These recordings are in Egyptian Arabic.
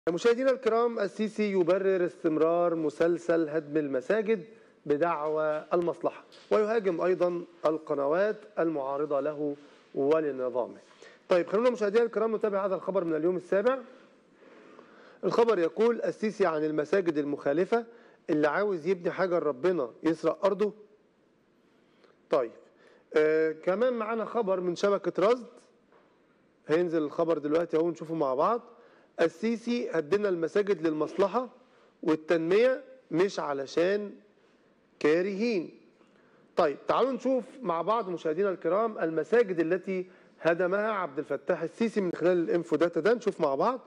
مشاهدينا الكرام السيسي يبرر استمرار مسلسل هدم المساجد بدعوى المصلحة ويهاجم أيضا القنوات المعارضة له ولنظامه طيب خلونا مشاهدينا الكرام نتابع هذا الخبر من اليوم السابع الخبر يقول السيسي عن المساجد المخالفة اللي عاوز يبني حاجة لربنا يسرق أرضه طيب آه كمان معانا خبر من شبكة رصد هينزل الخبر دلوقتي اهو نشوفه مع بعض السيسي هدنا المساجد للمصلحة والتنمية مش علشان كارهين طيب تعالوا نشوف مع بعض مشاهدينا الكرام المساجد التي هدمها عبد الفتاح السيسي من خلال الانفو داتا ده نشوف مع بعض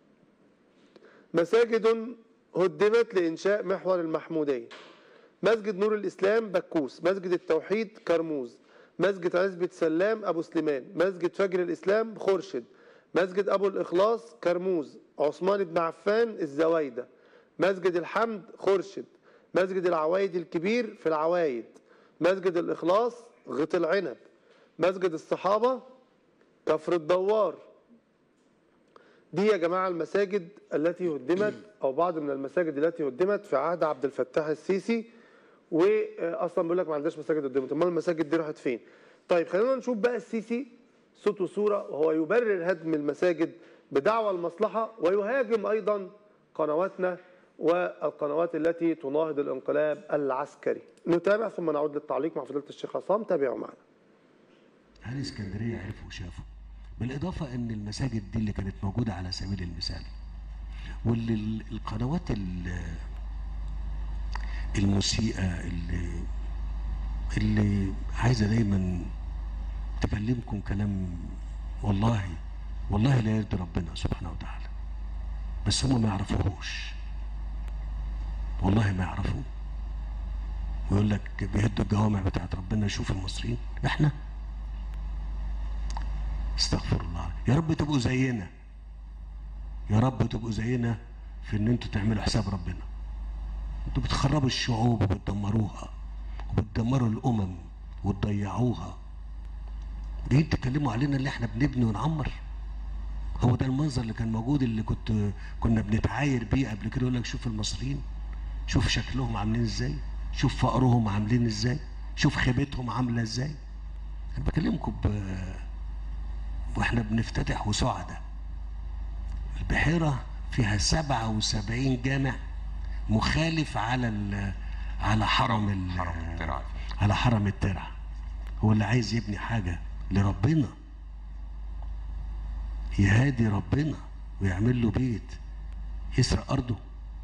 مساجد هدمت لإنشاء محور المحمودية مسجد نور الإسلام بكوس مسجد التوحيد كرموز مسجد عزبة سلام أبو سليمان مسجد فجر الإسلام خورشد مسجد أبو الإخلاص كرموز عثمان بن عفان الزوايدة مسجد الحمد خورشد مسجد العوايد الكبير في العوايد مسجد الإخلاص غط العنب مسجد الصحابة كفر الدوار دي يا جماعة المساجد التي هدمت أو بعض من المساجد التي هدمت في عهد عبد الفتاح السيسي واصلا بيقول لك ما عندناش مساجد قدامه امال المساجد دي راحت فين طيب خلينا نشوف بقى السيسي صوت وصوره وهو يبرر هدم المساجد بدعوى المصلحه ويهاجم ايضا قنواتنا والقنوات التي تناهض الانقلاب العسكري نتابع ثم نعود للتعليق مع فضيله الشيخ عصام تابعوا معنا اهل اسكندريه عرفوا وشافوا بالاضافه ان المساجد دي اللي كانت موجوده على سبيل المثال واللي القنوات اللي المسيئة اللي اللي عايزة دايما تكلمكم كلام والله والله لا يرضي ربنا سبحانه وتعالى بس هم ما يعرفوهوش والله ما يعرفوه ويقول لك بيهدوا الجوامع بتاعت ربنا يشوف المصريين احنا استغفر الله يا رب تبقوا زينا يا رب تبقوا زينا في ان انتوا تعملوا حساب ربنا انتوا بتخربوا الشعوب وبتدمروها وبتدمروا الامم وتضيعوها جايين تتكلموا علينا اللي احنا بنبني ونعمر هو ده المنظر اللي كان موجود اللي كنت كنا بنتعاير بيه قبل كده يقول لك شوف المصريين شوف شكلهم عاملين ازاي شوف فقرهم عاملين ازاي شوف خيبتهم عامله ازاي انا بكلمكم ب... واحنا بنفتتح وسعدة البحيره فيها 77 جامع مخالف على ال على حرم ال حرم الترعة على حرم الترع هو اللي عايز يبني حاجة لربنا يهادي ربنا ويعمل له بيت يسرق أرضه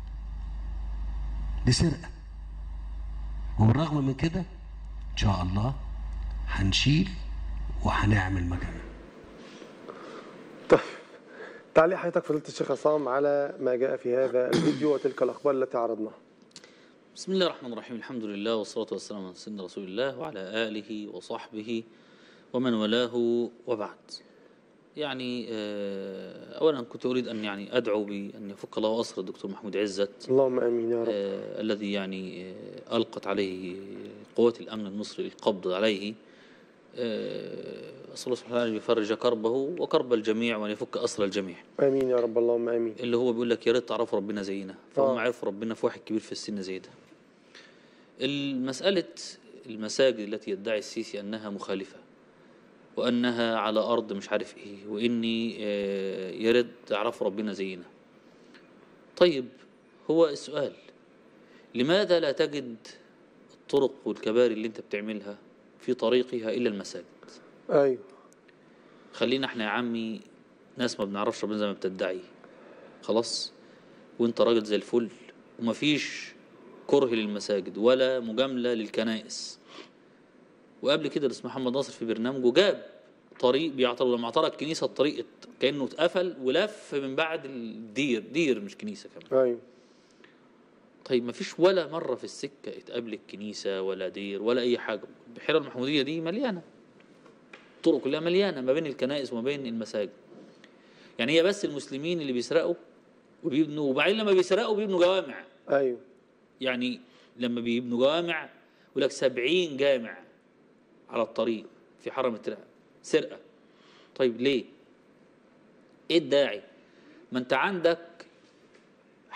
دي سرقة وبالرغم من كده إن شاء الله هنشيل وهنعمل مكانه طيب تعليق حضرتك فضيله الشيخ عصام على ما جاء في هذا الفيديو وتلك الاخبار التي عرضناها بسم الله الرحمن الرحيم الحمد لله والصلاة والسلام على سيدنا رسول الله وعلى آله وصحبه ومن والاه وبعد يعني آه، أولا كنت أريد أن يعني أدعو بأن يفك الله أسر الدكتور محمود عزت اللهم امين يا رب آه، الذي يعني آه، ألقت عليه قوات الأمن المصري القبض عليه آه، أسأل الله سبحانه وتعالى أن يفرج كربه وكرب الجميع وأن يفك أسر الجميع امين يا رب اللهم امين اللي هو بيقول لك يا ريت تعرفوا ربنا زينا فهم آه. عرفوا ربنا في واحد كبير في السن زي ده المسألة المساجد التي يدعي السيسي أنها مخالفة وأنها على أرض مش عارف إيه وإني آه، يا ريت تعرفوا ربنا زينا طيب هو السؤال لماذا لا تجد الطرق والكباري اللي انت بتعملها في طريقها إلا المساجد ايوه خلينا احنا يا عمي ناس ما بنعرفش ربنا زي ما بتدعي خلاص وانت راجل زي الفل ومفيش كره للمساجد ولا مجاملة للكنائس وقبل كده الاستاذ محمد ناصر في برنامجه جاب طريق بيعترض لما اعترض كنيسة الطريق ات- كأنه اتقفل ولف من بعد الدير دير مش كنيسة كمان ايوه طيب ما فيش ولا مرة في السكة اتقابلت كنيسة ولا دير ولا أي حاجة البحيرة المحمودية دي مليانة الطرق كلها مليانة ما بين الكنائس وما بين المساجد يعني هي بس المسلمين اللي بيسرقوا وبيبنوا وبعدين لما بيسرقوا بيبنوا جوامع ايوه يعني لما بيبنوا جوامع يقول لك 70 جامع على الطريق في حرم الترعة سرقة طيب ليه؟ ايه الداعي؟ ما انت عندك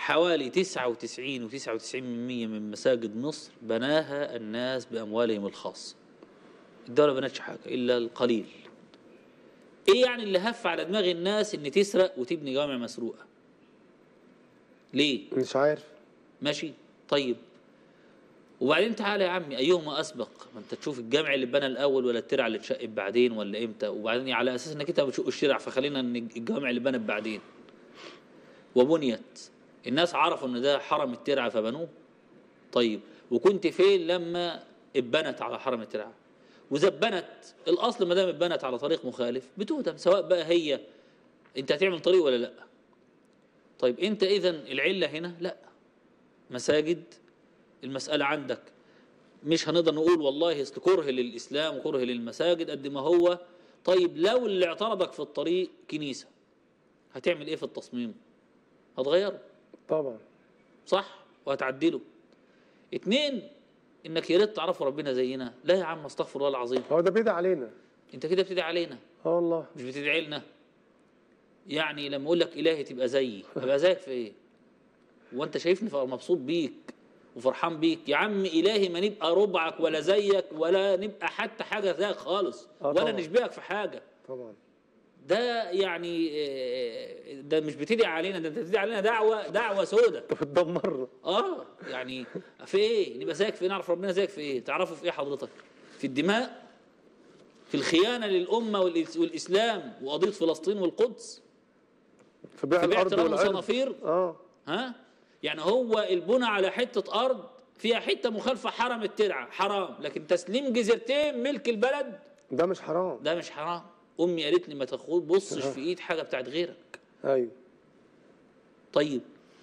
حوالي 99 و99% من مساجد مصر بناها الناس بأموالهم الخاصة الدولة ما بنتش حاجة إلا القليل إيه يعني اللي هف على دماغ الناس إن تسرق وتبني جوامع مسروقة ليه مش عارف ماشي طيب وبعدين تعالى يا عمي ايهما اسبق ما انت تشوف الجامع اللي اتبنى الاول ولا الترعه اللي اتشقت بعدين ولا امتى وبعدين على اساس انك انت بتشق الشرع فخلينا ان الجامع اللي بنت بعدين وبنيت الناس عرفوا ان ده حرم الترعه فبنوه طيب وكنت فين لما اتبنت على حرم الترعه واذا اتبنت الاصل ما دام اتبنت على طريق مخالف بتهدم سواء بقى هي انت هتعمل طريق ولا لا طيب انت اذا العله هنا لا مساجد المسألة عندك مش هنقدر نقول والله اصل كره للإسلام وكره للمساجد قد ما هو طيب لو اللي اعترضك في الطريق كنيسة هتعمل ايه في التصميم هتغيره طبعا صح وهتعدله اتنين انك يا ريت تعرفوا ربنا زينا لا يا عم استغفر الله العظيم هو ده بيدعي علينا انت كده بتدعي علينا اه والله مش بتدعي لنا يعني لما اقول لك الهي تبقى زيي ابقى زيك في ايه وانت شايفني ف- مبسوط بيك وفرحان بيك يا عم الهي ما نبقى ربعك ولا زيك ولا نبقى حتى حاجه زيك خالص آه ولا طبعا. نشبهك في حاجه طبعا ده يعني آه، ده مش بتدعي علينا ده انت بتدعي علينا دعوه دعوه سودة انت بتدمرنا اه يعني في ايه نبقى زيك في ايه نعرف ربنا زيك في ايه تعرفوا في ايه حضرتك في الدماء في الخيانه للامه والإس- والاسلام وقضيه فلسطين والقدس في بيع في بيع الارض تراب والعرض وصنافير اه ها يعني هو البنى على حته ارض فيها حته مخالفه حرم الترعه حرام لكن تسليم جزيرتين ملك البلد ده مش حرام ده مش حرام امي قالت لي ما تاخد بصش في ايد حاجه بتاعت غيرك ايوه طيب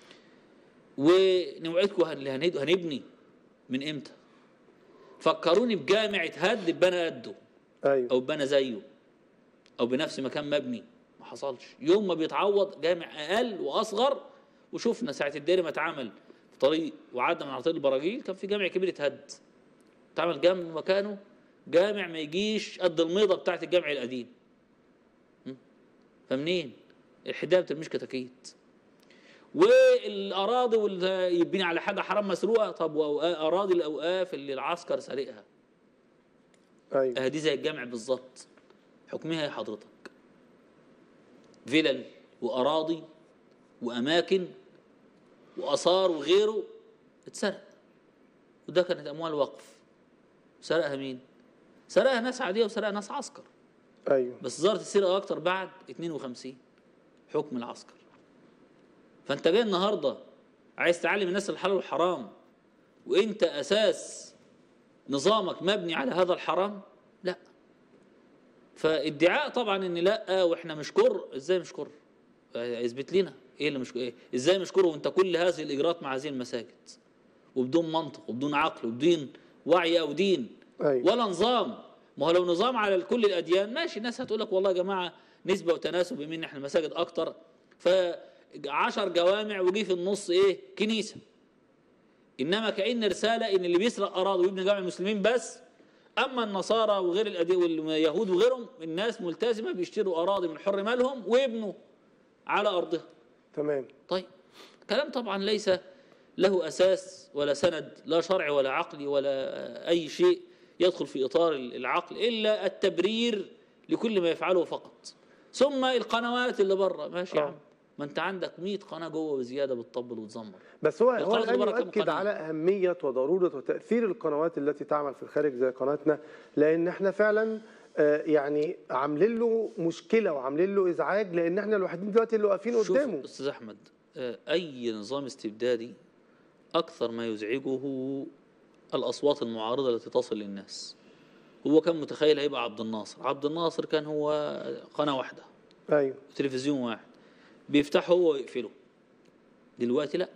ونوعدكم هن- هن- هنبني من امتى فكروني بجامع اتهد اتبنى قده ايوه او اتبنى زيه او بنفس مكان مبني ما حصلش يوم ما بيتعوض جامع اقل واصغر وشفنا ساعه الدير ما اتعمل في طريق وعدى من على طريق البراجيل كان في جامع كبير اتهد اتعمل جنب مكانه جامع ما يجيش قد الميضه بتاعت الجامع القديم م? فمنين الحدايه بترميش كتاكيت والاراضي واللي يبني على حاجه حرام مسروقه طب واراضي الاوقاف اللي العسكر سارقها ايوه اه دي زي الجامع بالظبط حكمها يا حضرتك فلل واراضي واماكن واثار وغيره اتسرق وده كانت اموال وقف سرقها مين سرقها ناس عاديه وسرقها ناس عسكر ايوه بس ظهرت السرقه اكتر بعد 52 حكم العسكر فانت جاي النهارده عايز تعلم الناس الحلال والحرام وانت اساس نظامك مبني على هذا الحرام لا فادعاء طبعا ان لا واحنا مش كر ازاي مش كر اثبت لنا ايه اللي مش ايه ازاي مش كر وانت كل هذه الاجراءات مع هذه المساجد وبدون منطق وبدون عقل وبدون وعي او دين ايوه ولا نظام ما هو لو نظام على كل الاديان ماشي الناس هتقول لك والله يا جماعه نسبه وتناسب بما ان احنا المساجد اكتر ف 10 جوامع وجي في النص ايه كنيسه انما كان رساله ان اللي بيسرق اراضي ويبني جامع المسلمين بس اما النصارى وغير الأدي واليهود وغيرهم الناس ملتزمه بيشتروا اراضي من حر مالهم ويبنوا على ارضها تمام طيب كلام طبعا ليس له اساس ولا سند لا شرعي ولا عقلي ولا اي شيء يدخل في اطار العقل الا التبرير لكل ما يفعله فقط ثم القنوات اللي بره ماشي يا آه. عم ما انت عندك 100 قناه جوه بزياده بتطبل وتزمر بس هو هو القناة الان تبارك يؤكد قناة. على اهميه وضروره وتاثير القنوات التي تعمل في الخارج زي قناتنا لان احنا فعلا آه، يعني عاملين له مشكله وعاملين له ازعاج لان احنا الوحيدين دلوقتي اللي واقفين شوف قدامه استاذ احمد آه، اي نظام استبدادي اكثر ما يزعجه الاصوات المعارضه التي تصل للناس هو كان متخيل هيبقى عبد الناصر عبد الناصر كان هو قناه واحده ايوه تلفزيون واحد بيفتحه هو ويقفله دلوقتي لا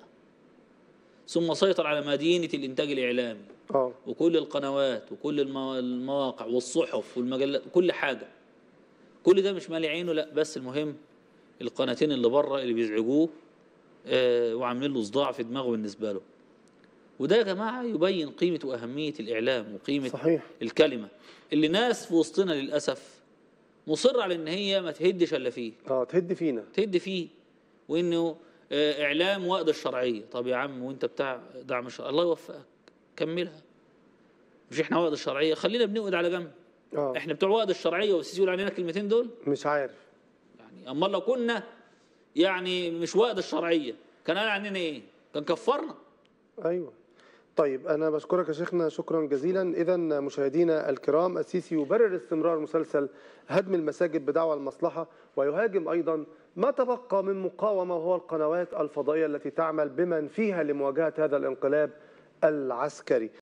ثم سيطر على مدينه الانتاج الاعلامي اه وكل القنوات وكل المو- المواقع والصحف والمجلات وكل حاجة كل ده مش مالي عينه لا بس المهم القناتين اللي بره اللي بيزعجوه آه وعاملين له صداع في دماغه بالنسبة له وده يا جماعة يبين قيمة وأهمية الإعلام وقيمة صحيح الكلمة اللي ناس في وسطنا للأسف مصر على إن هي ما تهدش إلا فيه اه تهد فينا تهد فيه وانه آه، اعلام وقت الشرعيه طب يا عم وانت بتاع دعم الشرعيه الله يوفقك كملها مش احنا وقت الشرعيه خلينا بنقعد على جنب اه احنا بتوع وقت الشرعيه والسيسي يقول علينا الكلمتين دول مش عارف يعني اما لو كنا يعني مش وقت الشرعيه كان قال عننا ايه كان كفرنا ايوه طيب انا بشكرك يا شيخنا شكرا جزيلا اذا مشاهدينا الكرام السيسي يبرر استمرار مسلسل هدم المساجد بدعوى المصلحه ويهاجم ايضا ما تبقى من مقاومه وهو القنوات الفضائيه التي تعمل بمن فيها لمواجهه هذا الانقلاب العسكري